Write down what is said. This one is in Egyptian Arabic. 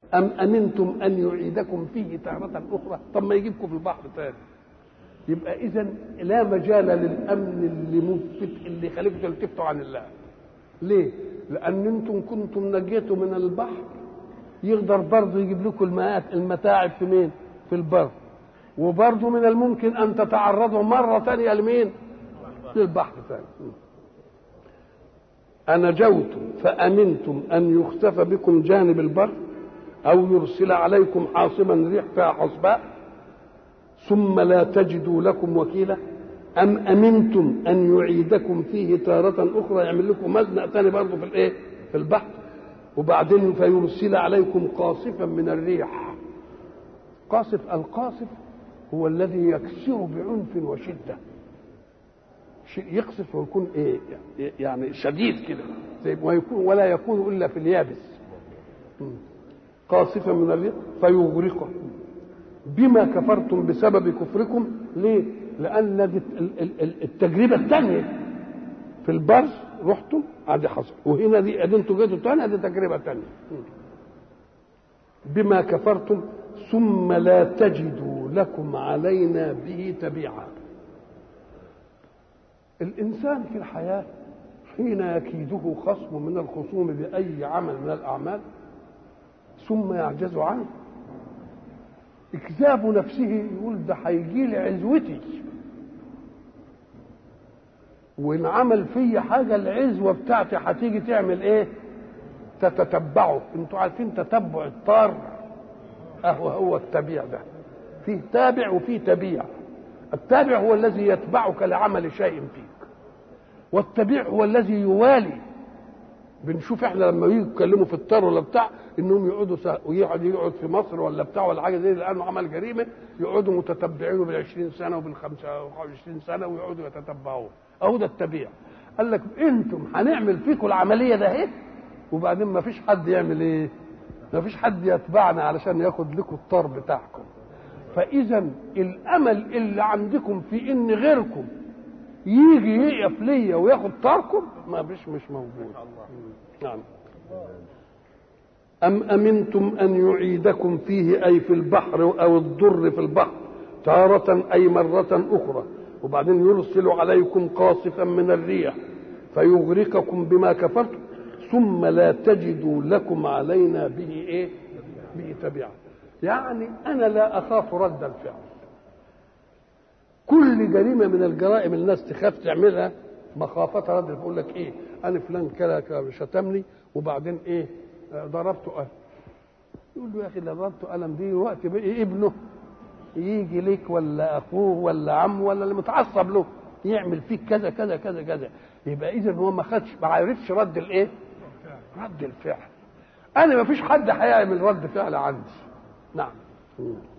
أم أمنتم أن يعيدكم فيه تارة أخرى طب ما يجيبكم في البحر تاني يبقى إذا لا مجال للأمن اللي مثبت اللي يخليكم تلتفتوا عن الله ليه؟ لأن أنتم كنتم نجيتوا من البحر يقدر برضه يجيب لكم المتاعب في مين؟ في البر وبرضه من الممكن أن تتعرضوا مرة ثانية لمين؟ للبحر ثاني أنجوتم فأمنتم أن يخسف بكم جانب البر أو يرسل عليكم حاصبا ريح فيها حصباء ثم لا تجدوا لكم وكيلا أم أمنتم أن يعيدكم فيه تارة أخرى يعمل لكم مزنق ثاني برضه في الإيه؟ في البحر وبعدين فيرسل عليكم قاصفا من الريح قاصف القاصف هو الذي يكسر بعنف وشده شيء يقصف ويكون ايه يعني شديد كده زي ويكون ولا يكون الا في اليابس قاصفا من الريح فيغرقكم بما كفرتم بسبب كفركم ليه؟ لان التجربه الثانيه في البر رحتم ادي حصل وهنا دي ادي انتوا جيتوا ثانيه ادي تجربه ثانيه بما كفرتم ثم لا تجدوا لكم علينا به تبيعا الانسان في الحياه حين يكيده خصم من الخصوم باي عمل من الاعمال ثم يعجز عنه اكذاب نفسه يقول ده هيجي لي عزوتي وان عمل في حاجه العزوه بتاعتي هتيجي تعمل ايه تتتبعه انتوا عارفين تتبع الطار اهو هو التبيع ده فيه تابع وفيه تبيع التابع هو الذي يتبعك لعمل شيء فيك والتبيع هو الذي يوالي بنشوف احنا لما يجوا يتكلموا في الطار ولا بتاع انهم يقعدوا سا... ويقعد يقعد في مصر ولا بتاع ولا حاجه زي لانه عمل جريمه يقعدوا متتبعينه بال 20 سنه وبال 25 سنه ويقعدوا يتتبعوه اهو ده التبيع قال لك انتم هنعمل فيكم العمليه ده اهي وبعدين ما فيش حد يعمل ايه؟ ما فيش حد يتبعنا علشان ياخد لكم الطار بتاعكم فاذا الامل اللي عندكم في ان غيركم يجي يقف ليا وياخد طاركم ما فيش مش موجود نعم أم أمنتم أن يعيدكم فيه أي في البحر أو الضر في البحر تارة أي مرة أخرى وبعدين يرسل عليكم قاصفا من الريح فيغرقكم بما كفرتم ثم لا تجدوا لكم علينا به ايه به تبعا يعني انا لا اخاف رد الفعل كل جريمه من الجرائم الناس تخاف تعملها مخافه رد بقول لك ايه انا فلان كذا شتمني وبعدين ايه ضربته قلم يقول له يا اخي اللي ضربته قلم دي وقت بقى ابنه يجي لك ولا اخوه ولا عمه ولا اللي متعصب له يعمل فيك كذا كذا كذا كذا يبقى اذا هو ما خدش ما عرفش رد الايه؟ رد الفعل انا ما فيش حد هيعمل رد فعل عندي نعم